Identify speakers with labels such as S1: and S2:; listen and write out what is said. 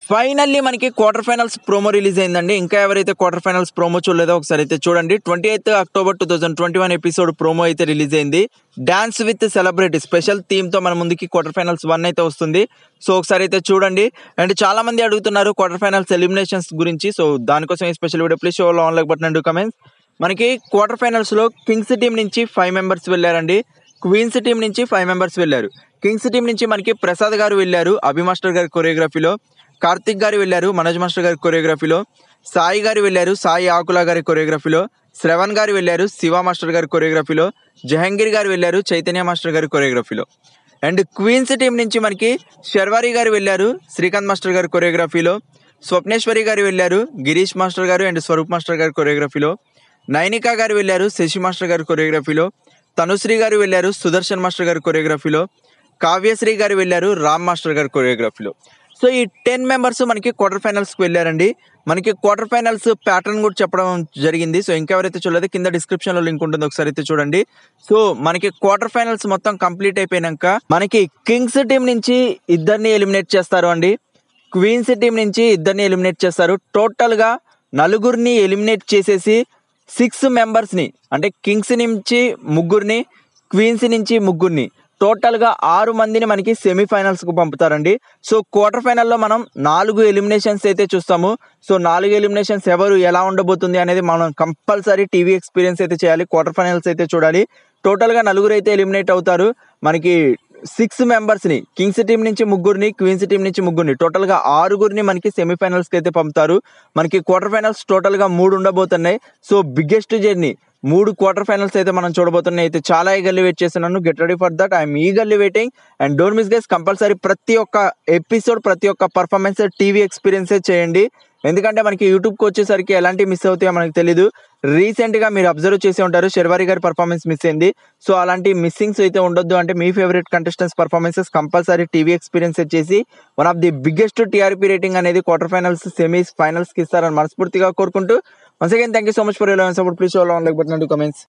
S1: finally మనకి quarter finals promo release అయిందండి ఇంకా ఎవరైతే క్వార్టర్ ఫైనల్స్ ప్రోమో చూడలేదో ఒకసారి అయితే చూడండి twenty eighth October two thousand twenty one episode promo అయితే రిలీజ్ అయింది dance with celebrity special theme తో మన ముందుకి క్వార్టర్ ఫైనల్స్ వన్ అయితే వస్తుంది సో ఒకసారి అయితే చూడండి అండ్ చాలా మంది అడుగుతున్నారు క్వార్టర్ ఫైనల్స్ ఎలిమినేషన్స్ గురించి సో దానికోసం ఈ special video please show on like button and comments మనకి క్వార్టర్ ఫైనల్స్ లో కింగ్స్ టీం నుంచి ఫైవ్ మెంబర్స్ వెళ్ళారండి క్వీన్స్ టీం నుంచి ఫైవ్ మెంబర్స్ వెళ్ళారు కింగ్స్ టీం నుంచి మనకి ప్రసాద్ గారు వెళ్ళారు అభి మాస్టర్ గారి కొరియోగ్రఫీలో కార్తిక్ గారు వెళ్ళారు మనోజ్ మాస్టర్ గారి కొరియోగ్రఫీలో సాయి గారు వెళ్ళారు సాయి ఆకుల గారి కొరియోగ్రఫీలో శ్రవణ్ గారు వెళ్ళారు శివ మాస్టర్ గారి కొరియోగ్రఫీలో జహంగీర్ గారు వెళ్ళారు చైతన్య మాస్టర్ గారి కొరియోగ్రఫీలో అండ్ క్వీన్స్ టీం నుంచి మనకి శర్వారి గారు వెళ్ళారు శ్రీకాంత్ మాస్టర్ గారి కొరియోగ్రఫీలో స్వప్నేశ్వరి గారు వెళ్ళారు Girish master garu and Swaroop master గారి కొరియోగ్రఫీలో నైనికా గారు వెళ్ళారు శశి మాస్టర్ గారి కొరియోగ్రఫీలో తనుశ్రీ గారు వెళ్ళారు సుదర్శన్ మాస్టర్ గారి కొరియోగ్రఫీలో కావ్యశ్రీ గారు వెళ్ళారు రామ్ మాస్టర్ గారి కొరియోగ్రఫీలో సో ఈ టెన్ మెంబర్స్ మనకి క్వార్టర్ ఫైనల్స్కి వెళ్ళారండి మనకి క్వార్టర్ ఫైనల్స్ ప్యాటర్న్ కూడా చెప్పడం జరిగింది సో ఇంకెవరైతే చూడలేదు కింద డిస్క్రిప్షన్లో లింక్ ఉంటుంది ఒకసారి అయితే చూడండి సో మనకి క్వార్టర్ ఫైనల్స్ మొత్తం కంప్లీట్ అయిపోయినాక మనకి కింగ్స్ టీం నుంచి ఇద్దరిని ఎలిమినేట్ చేస్తారు అండి క్వీన్స్ టీం నుంచి ఇద్దరిని ఎలిమినేట్ చేస్తారు టోటల్గా నలుగురిని ఎలిమినేట్ చేసేసి సిక్స్ మెంబర్స్ని అంటే కింగ్స్ నుంచి ముగ్గురిని క్వీన్స్ నుంచి ముగ్గురిని టోటల్గా ఆరు మందిని మనకి సెమీఫైనల్స్కు పంపుతారండి సో క్వార్టర్ ఫైనల్లో మనం నాలుగు ఎలిమినేషన్స్ అయితే చూస్తాము సో నాలుగు ఎలిమినేషన్స్ ఎవరు ఎలా ఉండబోతుంది అనేది మనం కంపల్సరీ టీవీ ఎక్స్పీరియన్స్ అయితే చేయాలి క్వార్టర్ ఫైనల్స్ అయితే చూడాలి టోటల్గా నలుగురు అయితే ఎలిమినేట్ అవుతారు మనకి సిక్స్ మెంబర్స్ని కింగ్స్ టీం నుంచి ముగ్గురిని క్వీన్స్ టీం నుంచి ముగ్గురిని టోటల్గా ఆరుగురిని మనకి సెమీఫైనల్స్కి అయితే పంపుతారు మనకి క్వార్టర్ ఫైనల్స్ టోటల్గా మూడు ఉండబోతున్నాయి సో బిగ్గెస్ట్ జర్నీ మూడు క్వార్టర్ ఫైనల్స్ అయితే మనం చూడబోతున్నాయి అయితే చాలా ఈగర్లీ వెయిట్ చేస్తున్నాను get ready for that I'm eagerly waiting and don't miss guys compulsory ప్రతి ఒక్క ఎపిసోడ్ ప్రతి ఒక్క పర్ఫార్మెన్స్ టీవీ ఎక్స్పీరియన్సే చేయండి ఎందుకంటే మనకి యూట్యూబ్కి వచ్చేసరికి ఎలాంటి మిస్ అవుతాయో మనకు తెలియదు రీసెంట్గా మీరు అబ్జర్వ్ చేసి ఉంటారు శర్వారి గారి పర్ఫార్మెన్స్ మిస్ అయింది సో అలాంటి మిస్సింగ్స్ అయితే ఉండొద్దు అంటే మీ favourite contestants performances compulsory TV experience చేసి one of the biggest TRP rating అనేది క్వార్టర్ ఫైనల్స్ సెమీస్ ఫైనల్స్కి ఇస్తారని మనస్ఫూర్తిగా కోరుకుంటూ once again thank you so much for your support please on like button comments